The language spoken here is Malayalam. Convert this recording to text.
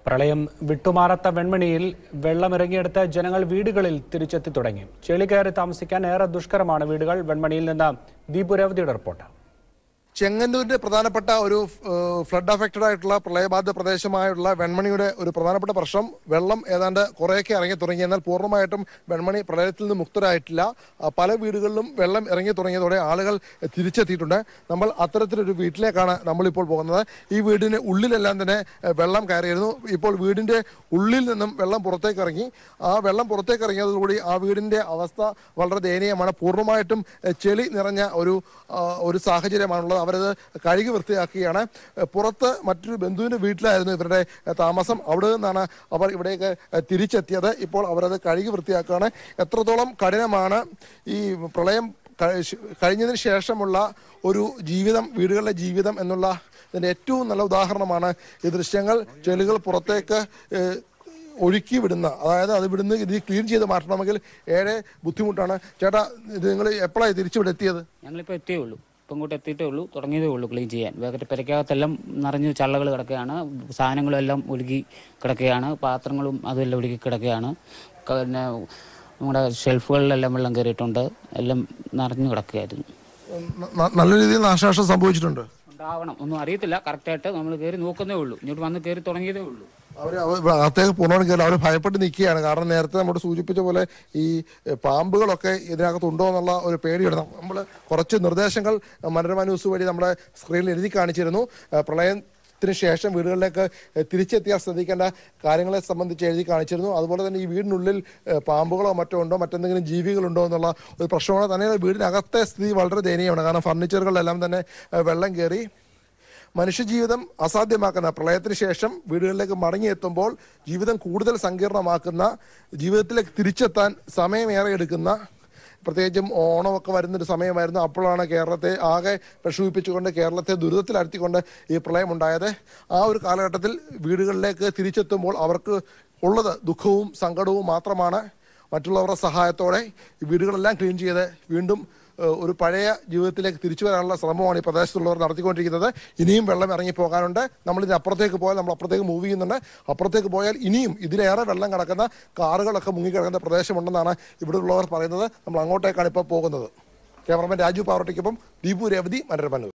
പ്രളയം വിട്ടുമാറാത്ത വെൺമണിയിൽ വെള്ളമിറങ്ങിയെടുത്ത് ജനങ്ങൾ വീടുകളിൽ തിരിച്ചെത്തി തുടങ്ങി ചെളി കയറി താമസിക്കാൻ ഏറെ ദുഷ്കരമാണ് വീടുകൾ വെൺമണിയിൽ നിന്ന് ദീപുരവതിയുടെ റിപ്പോർട്ട് ചെങ്ങന്നൂരിന്റെ പ്രധാനപ്പെട്ട ഒരു ഫ്ലഡ് അഫക്റ്റഡ് ആയിട്ടുള്ള പ്രളയബാധിത പ്രദേശമായുള്ള വെൺമണിയുടെ ഒരു പ്രധാനപ്പെട്ട പ്രശ്നം വെള്ളം ഏതാണ്ട് കുറേയൊക്കെ ഇറങ്ങി തുടങ്ങി എന്നാൽ പൂർണ്ണമായിട്ടും വെൺമണി പ്രളയത്തിൽ നിന്ന് മുക്തരായിട്ടില്ല ആ, പല വീടുകളിലും വെള്ളം ഇറങ്ങി തുടങ്ങിയതോടെ ആളുകൾ തിരിച്ചെത്തിയിട്ടുണ്ട് നമ്മൾ അത്തരത്തിലൊരു വീട്ടിലേക്കാണ് നമ്മളിപ്പോൾ പോകുന്നത് ഈ വീടിന് ഉള്ളിലെല്ലാം തന്നെ ഏഹ്, വെള്ളം കയറിയിരുന്നു ഇപ്പോൾ വീടിന്റെ ഉള്ളിൽ നിന്നും വെള്ളം പുറത്തേക്ക് ഇറങ്ങി ആ വെള്ളം പുറത്തേക്ക് ഇറങ്ങിയതോടുകൂടി ആ വീടിന്റെ അവസ്ഥ വളരെ ദയനീയമാണ് പൂർണ്ണമായിട്ടും ഏഹ്, ചെളി നിറഞ്ഞ ഒരു ആ, ഒരു സാഹചര്യമാണുള്ളത് അവരത് കഴുകി വൃത്തിയാക്കുകയാണ് ഏഹ്, പുറത്ത് മറ്റൊരു ബന്ധുവിന്റെ വീട്ടിലായിരുന്നു ഇവരുടെ ഏഹ്, താമസം അവിടെ നിന്നാണ് അവർ ഇവിടേക്ക് ഏഹ്, തിരിച്ചെത്തിയത് ഇപ്പോൾ അവരത് കഴുകി വൃത്തിയാക്കുകയാണ് എത്രത്തോളം കഠിനമാണ് ഈ പ്രളയം കഴി- കഴിഞ്ഞതിന് ശേഷമുള്ള ഒരു ജീവിതം വീടുകളിലെ ജീവിതം എന്നുള്ള ഇതിന്റെ ഏറ്റവും നല്ല ഉദാഹരണമാണ് ഈ ദൃശ്യങ്ങൾ ചെളികൾ പുറത്തേക്ക് ഏഹ്, ഒഴുക്കി വിടുന്ന അതായത് അത് വിടുന്ന് ഇത് ക്ലീൻ ചെയ്ത് മാറ്റണമെങ്കിൽ ഏറെ ബുദ്ധിമുട്ടാണ് ചേട്ടാ ഇത് നിങ്ങൾ എപ്പോഴാണ് തിരിച്ചിവിടെ എത്തിയത് ഞങ്ങളിപ്പോൾ എത്തിയേ ഉള്ളൂ ഇപ്പം ഇങ്ങോട്ട് എത്തിയിട്ടേ ഉള്ളൂ തുടങ്ങിയതേ ഉള്ളൂ ക്ലീൻ ചെയ്യാൻ വേഗത്തിൽ പെരക്കകത്തെല്ലാം നിറഞ്ഞ് ചള്ളകൾ കിടക്കുകയാണ് സാധനങ്ങളും എല്ലാം ഒഴുകി കിടക്കുകയാണ് പാത്രങ്ങളും അതെല്ലാം ഒഴുകി കിടക്കുകയാണ് ക- പിന്നെ നമ്മുടെ ഷെൽഫുകളിലെല്ലാം വെള്ളം കയറിയിട്ടുണ്ട് എല്ലാം നിറഞ്ഞു കിടക്കുകയായിരുന്നു ന- ന- നല്ല രീതിയിൽ നാശനാശം സംഭവിച്ചിട്ടുണ്ട് ഉണ്ടാവണം ഒന്നും അറിയത്തില്ല കറക്റ്റായിട്ട് നമ്മൾ കയറി നോക്കുന്നേ ഉള്ളൂ ഇങ്ങോട്ട് വന്ന് കയറി തുടങ്ങിയതേ ഉള്ളൂ അവർ അകത്തേക്ക് പൂർണ്ണമായും കയറി അവർ ഭയപ്പെട്ട് നിൽക്കുകയാണ് കാരണം നേരത്തെ നമ്മൾ സൂചിപ്പിച്ച പോലെ ഈ എഹ്, പാമ്പുകളൊക്കെ ഇതിനകത്തുണ്ടോ എന്നുള്ള ഒരു പേടിയാണ് നമ്മൾ കുറച്ച് നിർദ്ദേശങ്ങൾ മനോരമ ന്യൂസ് വഴി നമ്മുടെ സ്ക്രീനിൽ എഴുതി കാണിച്ചിരുന്നു ഏഹ്, പ്രളയത്തിന് ശേഷം വീടുകളിലേക്ക് ഏഹ്, തിരിച്ചെത്തിയാൽ ശ്രദ്ധിക്കേണ്ട കാര്യങ്ങളെ സംബന്ധിച്ച് എഴുതി കാണിച്ചിരുന്നു അതുപോലെ തന്നെ ഈ വീടിനുള്ളിൽ ഏഹ്, പാമ്പുകളോ മറ്റോ ഉണ്ടോ മറ്റെന്തെങ്കിലും ജീവികളുണ്ടോ എന്നുള്ള ഒരു പ്രശ്നമാണ് തന്നെ വീടിനകത്തെ സ്ഥിതി വളരെ ദയനീയമാണ് കാരണം ഫർണിച്ചറുകളിലെല്ലാം തന്നെ ഏഹ്, വെള്ളം കയറി മനുഷ്യജീവിതം അസാധ്യമാക്കുന്ന പ്രളയത്തിന് ശേഷം വീടുകളിലേക്ക് മടങ്ങിയെത്തുമ്പോൾ ജീവിതം കൂടുതൽ സങ്കീർണമാക്കുന്ന ജീവിതത്തിലേക്ക് തിരിച്ചെത്താൻ സമയമേറെ എടുക്കുന്ന പ്രത്യേകിച്ചും ഓണമൊക്കെ വരുന്നൊരു സമയമായിരുന്നു അപ്പോഴാണ് കേരളത്തെ ആകെ പ്രക്ഷോഭിപ്പിച്ചുകൊണ്ട് കേരളത്തെ ദുരിതത്തിലടുത്തിക്കൊണ്ട് ഈ പ്രളയം ഉണ്ടായത് ആ ഒരു കാലഘട്ടത്തിൽ വീടുകളിലേക്ക് തിരിച്ചെത്തുമ്പോൾ അവർക്ക് ഉള്ളത് ദുഃഖവും സങ്കടവും മാത്രമാണ് മറ്റുള്ളവരുടെ സഹായത്തോടെ ഈ വീടുകളെല്ലാം ക്ലീൻ ചെയ്ത് വീണ്ടും ഏഹ്, ഒരു പഴയ ജീവിതത്തിലേക്ക് തിരിച്ചു വരാനുള്ള ശ്രമമാണ് ഈ പ്രദേശത്തുള്ളവർ നടത്തിക്കൊണ്ടിരിക്കുന്നത് ഇനിയും വെള്ളം ഇറങ്ങി പോകാനുണ്ട് നമ്മൾ ഇതിന് അപ്പുറത്തേക്ക് പോയാൽ നമ്മൾ അപ്പുറത്തേക്ക് മൂവ് ചെയ്യുന്നുണ്ട് അപ്പുറത്തേക്ക് പോയാൽ ഇനിയും ഇതിലേറെ വെള്ളം കിടക്കുന്ന കാറുകളൊക്കെ മുങ്ങിക്കിടക്കുന്ന പ്രദേശമുണ്ടെന്നാണ് ഇവിടെ ഉള്ളവർ പറയുന്നത് നമ്മൾ അങ്ങോട്ടേക്കാണ് ഇപ്പോൾ പോകുന്നത് ക്യാമറമാൻ രാജു പാവട്ടിക്കൊപ്പം ദീപു രേവതി മനോരമ ന്യൂസ്